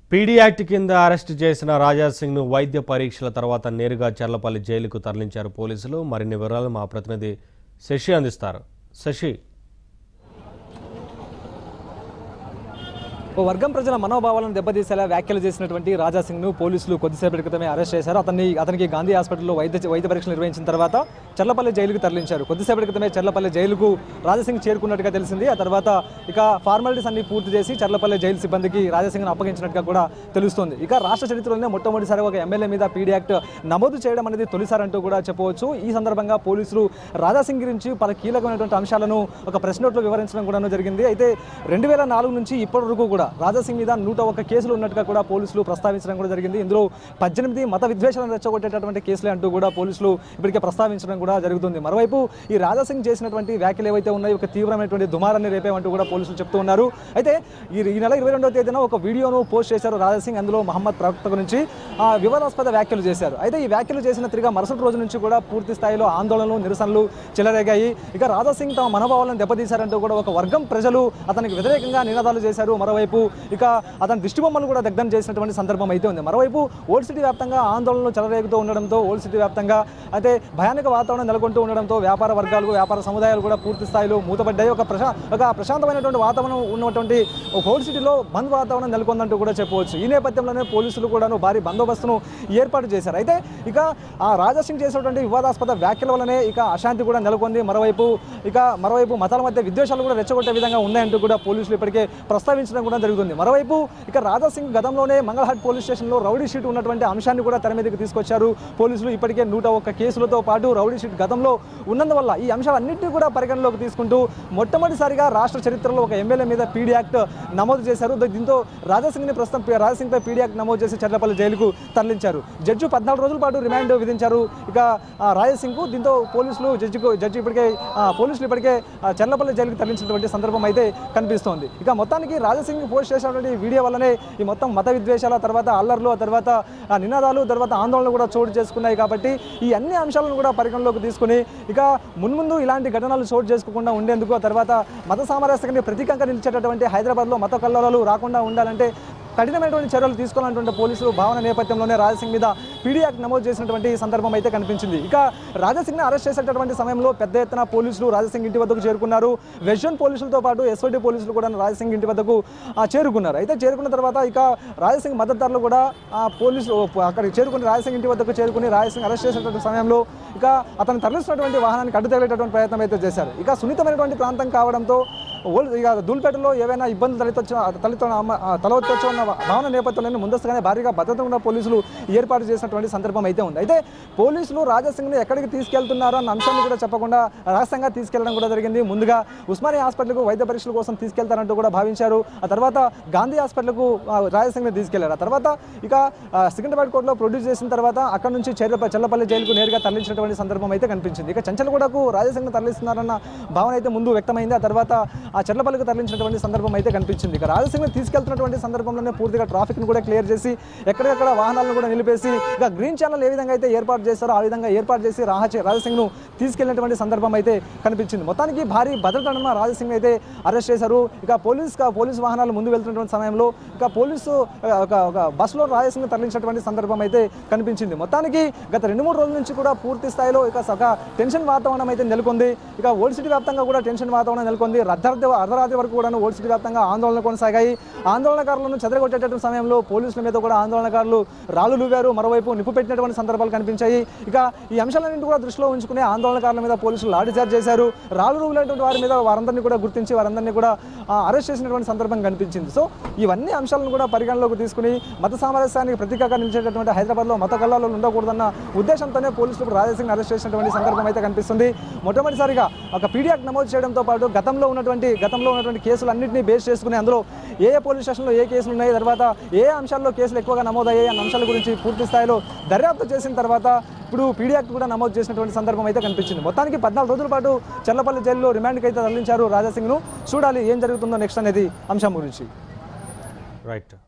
PD act కింద arrest చేసిన రాజా సింగ్ను వైద్య పరీక్షల తర్వాత నేరుగా చర్లపల్లి జైలుకు తరలించారు పోలీసులు మరిన్ని వివరాలు మా ప్రతినిధి శశి అందిస్తారు శశి ఓ వర్గం ప్రజల మనోభావాలను దెబ్బతీసేలా వ్యాఖ్యలు చేసినటువంటి రాజా సింగ్ను పోలీసులు కొద్దిసేపటి క్రితమే అరెస్ట్ చేశారు అతన్ని అతనికి గాంధీ హాస్పిటల్లో వైద్య వైద్య పరీక్షలు నిర్వహించిన తర్వాత చర్లపల్లి జైలుకు తరలించారు కొద్దిసేపటి క్రితమే చర్లపల్లి జైలుకు రాజాసింగ్ చేరుకున్నట్టుగా తెలిసింది ఆ తర్వాత ఇక ఫార్మాలిటీస్ అన్ని పూర్తి చేసి చర్లపల్లి జైలు సిబ్బందికి రాజాసింగ్ను అప్పగించినట్టుగా కూడా తెలుస్తోంది ఇక రాష్ట్ర చరిత్రలోనే మొట్టమొదటిసారి ఒక ఎమ్మెల్యే మీద పీడీ యాక్ట్ నమోదు చేయడం అనేది తొలిసారి అంటూ కూడా చెప్పవచ్చు ఈ సందర్భంగా పోలీసులు రాజాసింగ్ గురించి పలు కీలకమైనటువంటి అంశాలను ఒక ప్రెస్ నోట్లో వివరించడం కూడా జరిగింది అయితే రెండు వేల నాలుగు నుంచి ఇప్పటి వరకు కూడా రాజాసింగ్ మీద నూట ఒక్క కేసులు ఉన్నట్టుగా కూడా పోలీసులు ప్రస్తావించడం కూడా జరిగింది ఇందులో పద్దెనిమిది మత విద్వేషాలను రెచ్చగొట్టేటటువంటి కేసులే అంటూ కూడా పోలీసులు ఇప్పటికే ప్రస్తావించడం కూడా జరుగుతుంది మరోవైపు ఈ రాజాసింగ్ చేసినటువంటి వ్యాఖ్యలు ఏవైతే ఉన్నాయో ఒక తీవ్రమైనటువంటి దుమారాన్ని రేపేమంటూ కూడా పోలీసులు చెప్తూ ఉన్నారు అయితే ఈ ఈ నెల ఇరవై రెండవ తేదీన ఒక వీడియోను పోస్ట్ చేశారు రాజాసింగ్ అందులో మహమ్మద్ ప్రవక్త గురించి ఆ, వివాదాస్పద వ్యాఖ్యలు చేశారు అయితే ఈ వ్యాఖ్యలు చేసిన తిరిగా మరుసటి రోజు నుంచి కూడా పూర్తి స్థాయిలో ఆందోళనలు నిరసనలు చెలరేగాయి ఇక రాజాసింగ్ తమ మనోభావాలను దెబ్బతీశారంటూ కూడా ఒక వర్గం ప్రజలు అతనికి వ్యతిరేకంగా నినాదాలు చేశారు మరోవైపు ఇక అతని దిష్టిబొమ్మలు కూడా దగ్ధం చేసినటువంటి సందర్భం అయితే ఉంది మరోవైపు ఓల్డ్ సిటీ వ్యాప్తంగా ఆందోళనలు చెలరేగుతూ ఉండడంతో ఓల్డ్ సిటీ వ్యాప్తంగా అయితే భయానక వాతావరణం నెలకొంటూ ఉండడంతో వ్యాపార వర్గాలు వ్యాపార సముదాయాలు కూడా పూర్తి స్థాయిలో మూతపడ్డాయి ఒక ప్రశా ఒక ప్రశాంతమైనటువంటి వాతావరణం ఉన్నటువంటి ఒక ఓల్డ్ సిటీలో బంద్ వాతావరణం నెలకొందంటూ కూడా చెప్పవచ్చు ఈ నేపథ్యంలోనే పోలీసులు కూడాను భారీ బందోబస్తును ఏర్పాటు చేశారు అయితే ఇక ఆ రాజాసింగ్ చేసినటువంటి వివాదాస్పద వ్యాఖ్యల వల్లనే ఇక అశాంతి కూడా నెలకొంది మరోవైపు ఇక మరోవైపు మతాల మధ్య విద్వేషాలు కూడా రెచ్చగొట్టే విధంగా ఉన్నాయంటూ కూడా పోలీసులు ఇప్పటికే ప్రస్తావించడం కూడా జరుగుతుంది మరోవైపు ఇక రాజాసింగ్ గతంలోనే మంగళహాట్ పోలీస్ స్టేషన్లో రౌడీ షీట్ ఉన్నటువంటి అంశాన్ని కూడా తెర మీదకి తీసుకొచ్చారు పోలీసులు ఇప్పటికే నూట ఒక్క కేసులతో పాటు రౌడీ షీట్ గతంలో ఉన్నందువల్ల ఈ అంశాలన్నింటినీ కూడా పరిగణలోకి తీసుకుంటూ మొట్టమొదటిసారిగా రాష్ట్ర చరిత్రలో ఒక ఎమ్మెల్యే మీద పీడీ యాక్ట్ నమోదు చేశారు ద- దీంతో రాజాసింగ్ని ప్రస్తుతం పి- రాజాసింగ్పై పీడీ యాక్ట్ నమోదు చేసి చర్లపల్లి జైలుకు తరలించారు జడ్జి పద్నాలుగు రోజుల పాటు రిమాండ్ విధించారు ఇక ఆ, రాజాసింగ్కు దీంతో పోలీసులు జడ్జికు జడ్జి ఇప్పటికే ఆ, పోలీసులు ఇప్పటికే ఆ, చర్లపల్లి జైలుకు తరలించినటువంటి సందర్భం అయితే కనిపిస్తోంది ఇక మొత్తానికి రాజాసింగ్ పోస్ట్ చేసినటువంటి వీడియో వల్లనే ఈ మొత్తం మత విద్వేషాల తర్వాత అల్లర్లు ఆ తర్వాత ఆ నినాదాలు తర్వాత ఆందోళనలు కూడా చోటు చేసుకున్నాయి కాబట్టి ఈ అన్ని అంశాలను కూడా పరిగణలోకి తీసుకుని ఇక మున్ముందు ఇలాంటి ఘటనలు చోటు చేసుకోకుండా ఉండేందుకు ఆ తర్వాత మత సామరస్యాన్ని ప్రతీకంగా నిలిచేటటువంటి హైదరాబాద్లో మత కల్లోలాలు రాకుండా ఉండాలంటే కఠినమైనటువంటి చర్యలు తీసుకోవాలన్నటువంటి పోలీసులు భావన నేపథ్యంలోనే రాజసింగ్ మీద పీడీ యాక్ట్ నమోదు చేసినటువంటి సందర్భం అయితే కనిపించింది ఇక రాజసింగ్ని అరెస్ట్ చేసేటటువంటి సమయంలో పెద్ద ఎత్తున పోలీసులు రాజసింగ్ ఇంటి వద్దకు చేరుకున్నారు వెస్టర్న్ పోలీసులతో పాటు ఎస్ఓటి పోలీసులు కూడా రాజసింగ్ ఇంటి వద్దకు ఆ, చేరుకున్నారు అయితే చేరుకున్న తర్వాత ఇక రాజసింగ్ మద్దతుదారులు కూడా ఆ, పోలీసులు అక్కడికి చేరుకుని రాజసింగ్ ఇంటి వద్దకు చేరుకుని రాజసింగ్ అరెస్ట్ చేసేటువంటి సమయంలో ఇక అతను తరలిస్తున్నటువంటి వాహనానికి అడ్డు తగిలేటటువంటి ప్రయత్నం అయితే చేశారు ఇక సున్నితమైనటువంటి ప్రాంతం కావడంతో ఓల్ ఇక దూల్పేటలో ఏవైనా ఇబ్బందులు తలెత్తొచ్చు తలెత్త తలవచ్చో ఉన్న భావన నేపథ్యంలోనే ముందస్తుగానే భారీగా భద్రత కూడా పోలీసులు ఏర్పాటు చేసినటువంటి సందర్భం అయితే ఉంది అయితే పోలీసులు రాజాసింగ్ను ఎక్కడికి తీసుకెళ్తున్నారో అన్న అంశాన్ని కూడా చెప్పకుండా రహస్యంగా తీసుకెళ్లడం కూడా జరిగింది ముందుగా ఉస్మానియా హాస్పిటల్కు వైద్య పరీక్షల కోసం తీసుకెళ్తారంటూ కూడా భావించారు ఆ తర్వాత గాంధీ హాస్పిటల్కు ఆ, రాజాసింగ్ని తీసుకెళ్లారు ఆ తర్వాత ఇక ఆ, సికింద్రాబాద్ కోర్టులో ప్రొడ్యూస్ చేసిన తర్వాత అక్కడ నుంచి చెర్ల చెల్లపల్లి జైలుకు నేరుగా తరలించినటువంటి సందర్భం అయితే కనిపించింది ఇక చంచలగూడకు రాజాసింగ్ను తరలిస్తున్నారన్న భావన అయితే ముందు వ్యక్తమైంది ఆ తర్వాత ఆ చెర్లపల్లికి తరలించినటువంటి సందర్భం అయితే కనిపించింది ఇక రాజసింగ్ని తీసుకెళ్తున్నటువంటి సందర్భంలోనే పూర్తిగా ట్రాఫిక్ను కూడా క్లియర్ చేసి ఎక్కడెక్కడ వాహనాలను కూడా నిలిపేసి ఇక గ్రీన్ ఛానల్ ఏ విధంగా అయితే ఏర్పాటు చేస్తారో ఆ విధంగా ఏర్పాటు చేసి రాహచే రాజసింగ్ను తీసుకెళ్లినటువంటి సందర్భం అయితే కనిపించింది మొత్తానికి భారీ భద్రత నడుమ రాజసింగ్ అయితే అరెస్ట్ చేశారు ఇక పోలీస్ పోలీస్ వాహనాలు ముందు వెళ్తున్నటువంటి సమయంలో ఇక పోలీసు ఆ, ఒక ఒక బస్సులో రాజసింగ్ తరలించినటువంటి సందర్భం అయితే కనిపించింది మొత్తానికి గత రెండు మూడు రోజుల నుంచి కూడా పూర్తి స్థాయిలో ఇక ఒక టెన్షన్ వాతావరణం అయితే నెలకొంది ఇక ఓల్డ్ సిటీ వ్యాప్తంగా కూడా టెన్షన్ వాతావరణం నెలకొంది అర్ధరాత్రి అర్ధరాత్రి వరకు కూడా ఓల్డ్ సిటీ వ్యాప్తంగా ఆందోళన కొనసాగాయి ఆందోళనకారులను చెదరగొట్టేటటువంటి సమయంలో పోలీసుల మీద కూడా ఆందోళనకారులు రాళ్ళు లూవారు మరోవైపు నిప్పు పెట్టినటువంటి సందర్భాలు కనిపించాయి ఇక ఈ అంశాలన్నింటి కూడా దృష్టిలో ఉంచుకుని ఆందోళనకారుల మీద పోలీసులు లాఠీచార్జ్ చేశారు రాళ్ళు రూపులైనటువంటి వారి మీద వారందరినీ కూడా గుర్తించి వారందరినీ కూడా ఆ, అరెస్ట్ చేసినటువంటి సందర్భం కనిపించింది సో ఇవన్నీ అంశాలను కూడా పరిగణలోకి తీసుకుని మత సామరస్యానికి ప్రతీకగా నిలిచేటటువంటి హైదరాబాద్లో మత కల్లాలు ఉండకూడదన్న ఉద్దేశంతోనే పోలీసులు రాజసింగ్ అరెస్ట్ చేసినటువంటి సందర్భం అయితే కనిపిస్తుంది మొట్టమొదటిసారిగా ఒక పీడియాక్ నమోదు చేయడంతో పాటు గతంలో ఉన్నటువంటి గతంలో ఉన్నటువంటి కేసులన్నింటినీ బేస్ చేసుకుని అందులో ఏ ఏ పోలీస్ స్టేషన్లో ఏ కేసులు ఉన్నాయి తర్వాత ఏ ఏ అంశాల్లో కేసులు ఎక్కువగా నమోదయ్యాయి అన్న అంశాల గురించి పూర్తి స్థాయిలో దర్యాప్తు చేసిన తర్వాత ఇప్పుడు పీడీ యాక్ట్ కూడా నమోదు చేసినటువంటి సందర్భం అయితే కనిపించింది మొత్తానికి పద్నాలుగు రోజుల పాటు చల్లపల్లి జైల్లో రిమాండ్కి అయితే తరలించారు రాజాసింగ్ను చూడాలి ఏం జరుగుతుందో నెక్స్ట్ అనేది అంశం గురించి రైట్